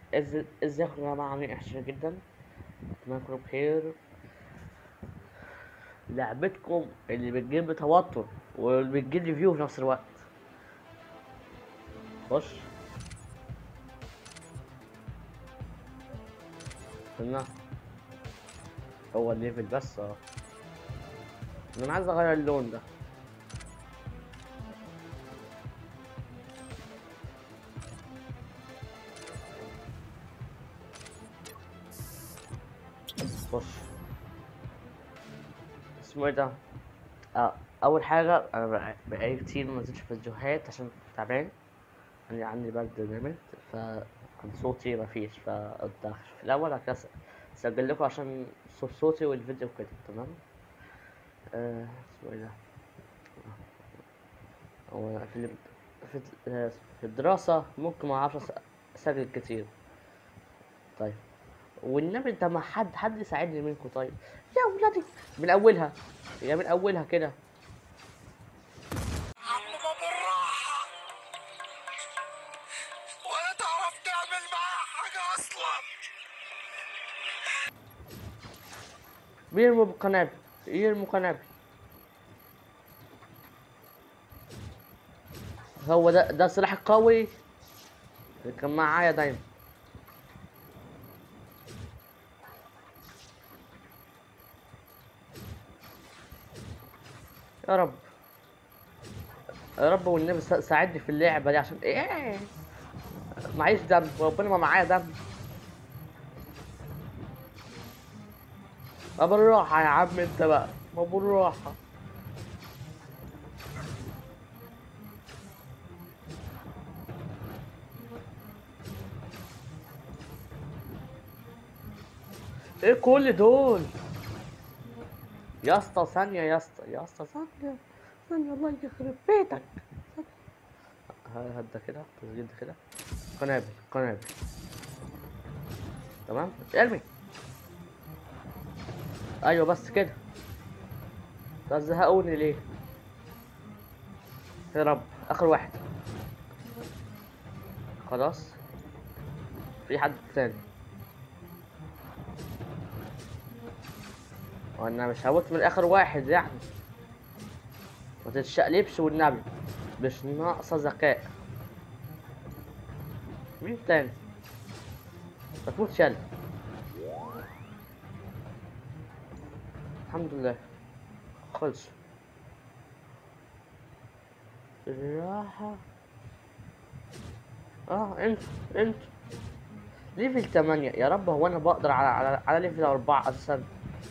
ازاي ازيكم يا جماعة عاملين احسن جدا اتمنى تكونوا بخير لعبتكم اللي بتجيب توتر واللي بتجيب لي فيو في نفس الوقت خش استنى هو الليفل بس اه انا عايز اغير اللون ده خش اسمه ايه ده آه اول حاجه انا بقى- بقالي كتير ما نزلتش فيديوهات عشان تعبان عندي عندي برد جامد فكان صوتي مفيش فقلت أخش في الاول بعد كده أس- اسجل لكم عشان صوت صوتي والفيديو كده تمام آه اسمه ايه ده هو في ال- في آه، في الدراسة ممكن ما اعرفش أس- اسجل كتير طيب والنبي انت ما حد حد يساعدني منكم طيب يا ولادي من اولها يا من اولها كده عمو بالراحة ولا تعرف تعمل معاه حاجة أصلا بيرموا بالقنابل يرموا قنابل هو ده ده السلاح القوي اللي كان معايا دايما يا رب يا رب والنبي سا- ساعدني في اللعبة دي عشان ايه معيش دم وربنا ما معايا دم ما بالراحة يا عم انت بقى ما بالراحة ايه كل دول يا اسطى ثانية يا اسطى يا اسطى ثانية ثانية الله يخرب بيتك ها- هدا كده تسجيل ده كده قنابل قنابل تمام ارمي ايوه بس كده تزهقوني ليه يا رب اخر واحد خلاص في حد تاني وانا مش هموت من اخر واحد يعني ما تتشقلبش والنبي مش ناقصه ذكاء مين تاني ما تموتش يلا الحمد لله خلص راحة اه انت انت ليفل 8 يا رب هو انا بقدر على على, على ليفل 4 اساسا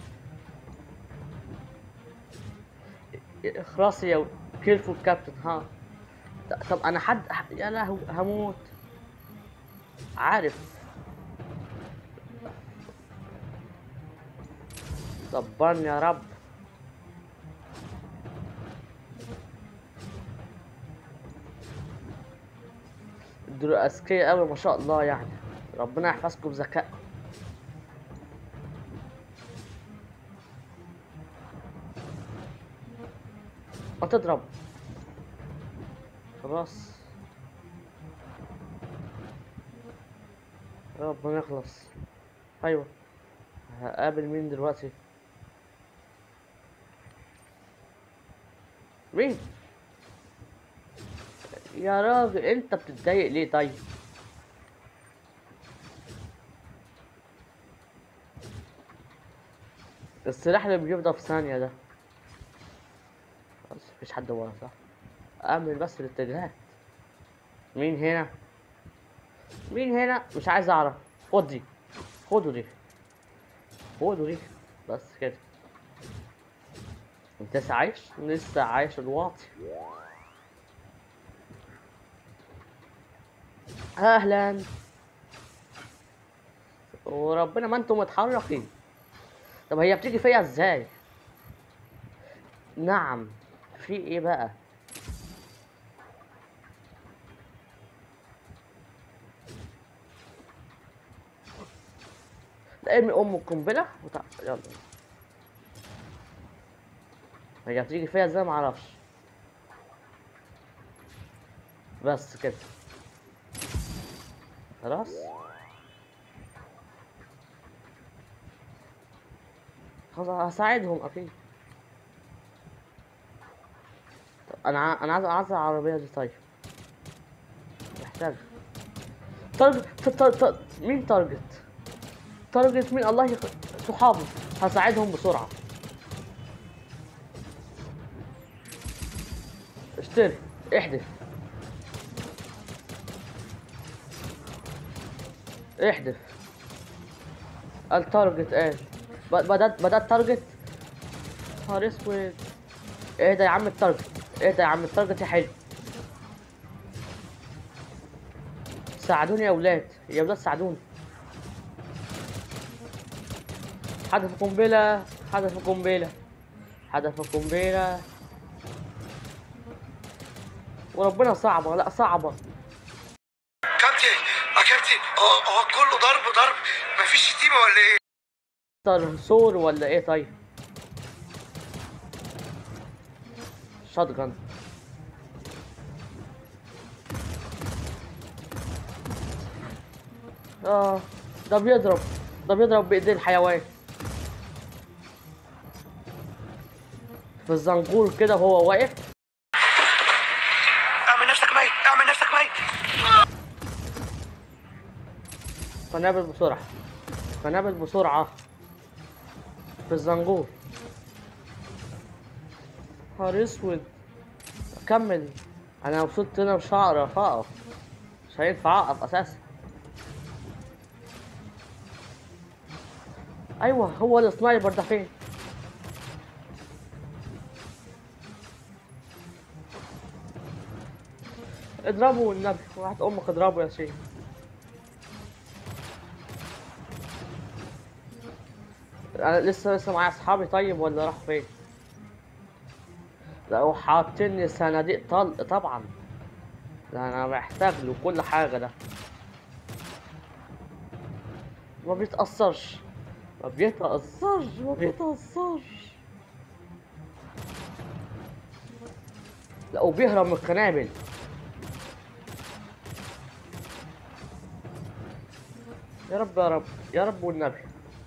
خلاص يا كيرفول كابتن ها ط- طب انا حد يا لهو هموت عارف صبرني يا رب دول اذكياء قوي ما شاء الله يعني ربنا يحفظكم بذكاء ما تضرب خلاص ربنا يخلص ايوه هقابل مين دلوقتي مين يا راجل انت بتتضايق ليه طيب السلاح اللي بيفضل في ثانية ده خلاص مفيش حد ورا صح اعمل بس الاتجاهات مين هنا مين هنا مش عايز اعرف خد دي خدوا دي خدوا دي بس كده انت لسه عايش لسه عايش الواطي اهلا وربنا ما انتم متحركين طب هي بتيجي فيا ازاي نعم في ايه بقى لا ارمي ام القنبله وتع... يلا هي بتيجي فيا ازاي معرفش بس كده خلاص خلاص هساعدهم اكيد طب انا ع- انا عايز عايز العربيه دي طيب محتاج تارجت ت- ت- ت- مين تارجت تارجت مين الله يخ... صحابي هساعدهم بسرعه اشتري احذف احذف التارجت قال ب- بدأت بدأت تارجت نهار اسود ايه ده يا عم التارجت ايه ده يا عم التارجت يا حلو ساعدوني يا ولاد يا ولاد ساعدوني حدف قنبلة حدف قنبلة حدف قنبلة وربنا صعبة لا صعبة كابتن يا كابتن هو هو كله ضرب ضرب مفيش شتيمه ولا ايه؟ مستر سور ولا ايه طيب شوت جن اه ده بيضرب ده بيضرب بايديه الحيوان في الزنقور كده وهو واقف اعمل نفسك ميت اعمل نفسك ميت قنابل بسرعة قنابل بسرعة في الزنقور نهار اسود كمل انا وصلت هنا مش هعرف اقف مش هينفع اقف اساسا ايوه هو السنايبر ده فين اضربه والنبي واحد امك اضربه يا شيخ انا لسه لسه معايا اصحابي طيب ولا راح فين لو حاطيني صناديق طلق طبعا ده انا محتاج له كل حاجه ده ما بيتأثرش ما بيتأثرش ما بيتأثرش لا وبيهرب من القنابل يا رب يا رب يا رب والنبي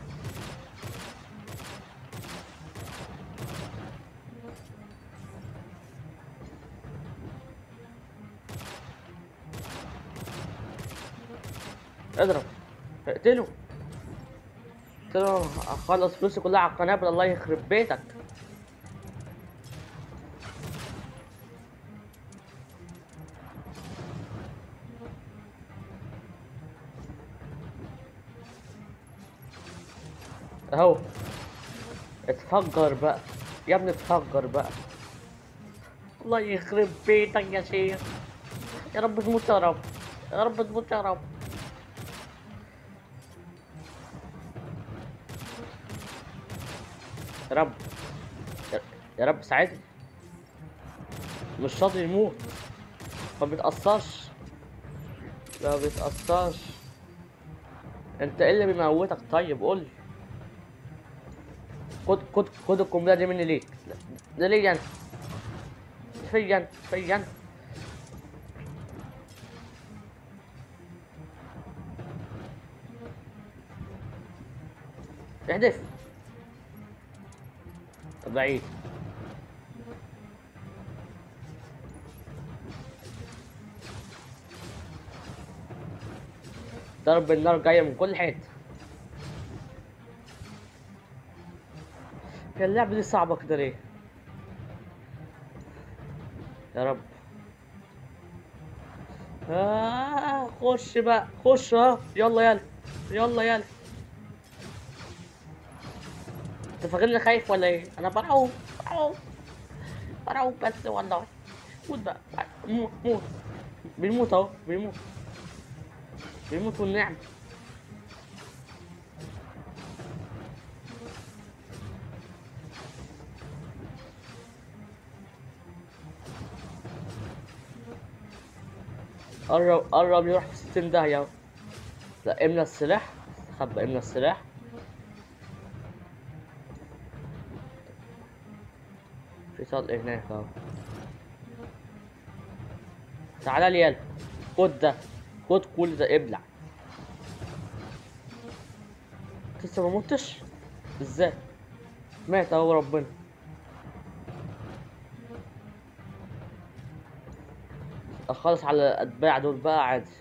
اضرب اقتله اقتله اخلص فلوسي كلها على القنابل الله يخرب بيتك اهو اتفجر بقى يا ابني اتفجر بقى الله يخرب بيتك يا شيخ يا رب تموت يا رب يا رب تموت يا رب يا رب يا- يا رب ساعدني مش راضي يموت ما بيتأثرش ما بيتأثرش انت ايه اللي بيموتك طيب قول خد خد خد القنبله دي مني ليك ده ليا انا فيا انا فيا انا احدث بعيد ضرب النار جاية من كل حتة هي اللعبة دي صعبة كده ليه؟ يا رب آه خش بقى خش ها يلا يلا يلا يلا انت فاكرني خايف ولا ايه؟ انا برعوب برعوب برعوب بس والله موت بقى موت موت بيموت اهو بيموت بيموت والنعم قرب قرب يروح في ستين داهية اهو لا املى السلاح خبى املى السلاح في طلق هناك اهو تعالى لي يلا خد ده خد كل ده ابلع لسه ما متش ازاي مات اهو ربنا خلص على الاتباع دول بقى عادي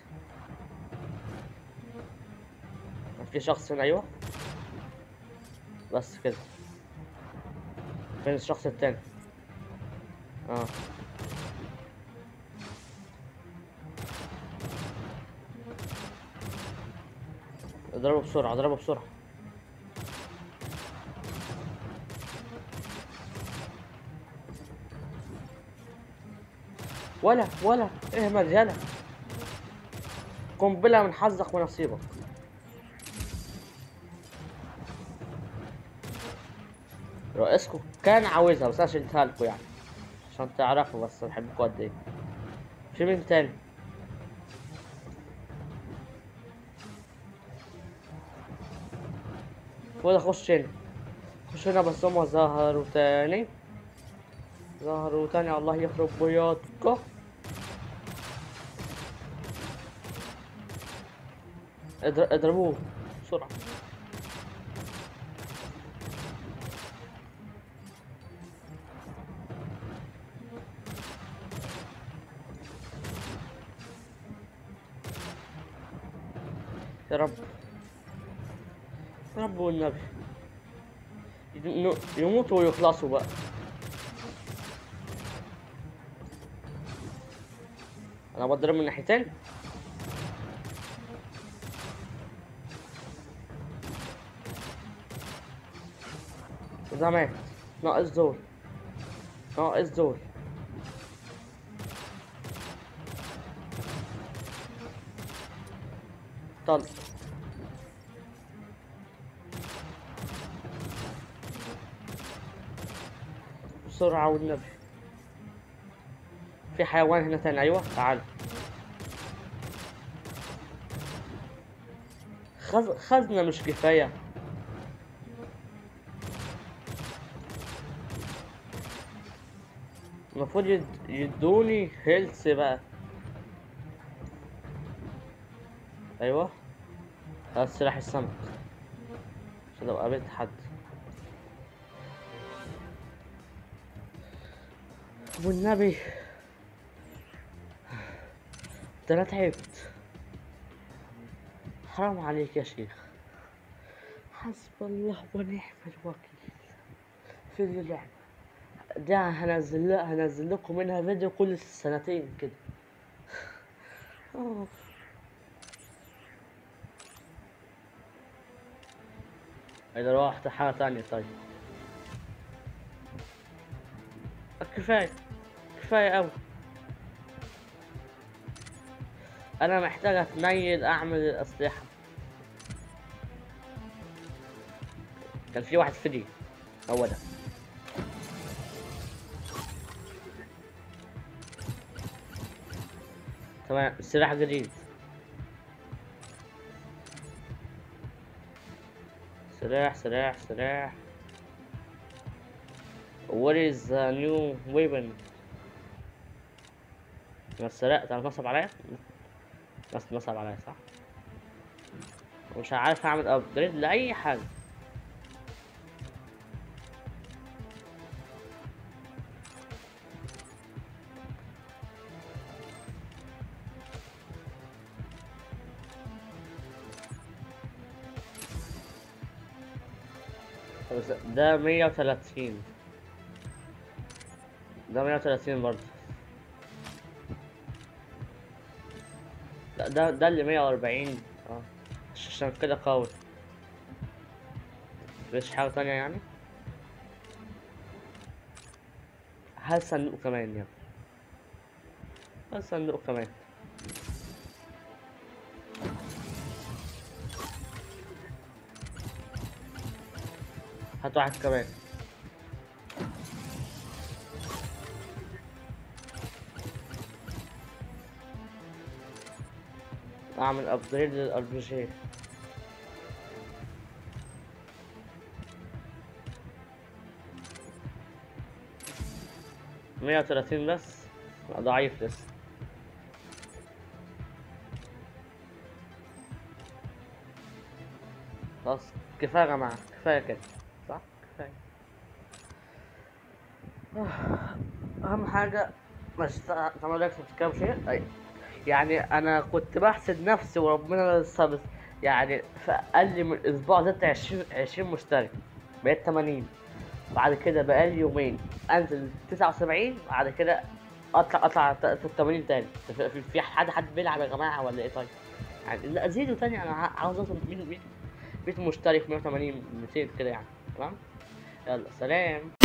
في شخص هنا ايوه بس كده فين الشخص التاني اه اضربه بسرعة اضربه بسرعة ولا ولا اهمل يلا قنبلة من حظك ونصيبك رئيسكم كان عاوزها بس انا شلتها لكم يعني عشان تعرفوا بس بحبكم قد ايه في مين تاني ولا خش هنا خش هنا بس هما ظهروا تاني ظهروا تاني الله يخرب بيوتكم اضر- اضربوه بسرعة يا رب يا رب والنبي يم- يموتوا ويخلصوا بقى انا بضرب من ناحيتين ده مات ناقص دول ناقص دول طلق بسرعة والنبي في حيوان هنا تاني أيوة تعال خز... خزنة مش كفاية المفروض يد... يدوني هيلث بقى أيوة هذا سلاح السمك عشان لو قابلت حد والنبي ده انا تعبت حرام عليك يا شيخ حسب الله ونعم الوكيل في اللعبة ده هنزل هنزل لكم منها فيديو كل سنتين كده آه. إذا روحت حاجة تانية طيب كفاية كفاية أوي أنا محتاج أتنيل أعمل الأسلحة كان في واحد فري هو ده تمام سلاح جديد سلاح سلاح سلاح What is the new weapon? انا سرقت انا نصب عليا بس نصب عليا صح مش عارف اعمل ابجريد لاي حاجه بس ده مية وتلاتين ده مية وتلاتين برضه لا ده ده اللي مية وأربعين اه عشان كده قوي مفيش حاجة تانية يعني هل صندوق كمان يعني هل صندوق كمان هات واحد كمان اعمل ابجريد للار بي جي مية وتلاتين بس لا ضعيف لسه خلاص كفاية يا جماعة كفاية كده صح كفاية اهم حاجه مش طبعا لك كام شيء أي- يعني انا كنت بحسد نفسي وربنا لسه بس يعني في اقل من اسبوع زدت 20 20 مشترك بقيت 80 بعد كده بقالي يومين انزل 79 بعد كده اطلع اطلع ت- ت- 80 تاني في, في, في حد حد بيلعب يا جماعه ولا ايه طيب يعني لا زيدوا تاني انا ع- عاوز اوصل 100 100 100 مشترك 180 200 كده يعني تمام يلا سلام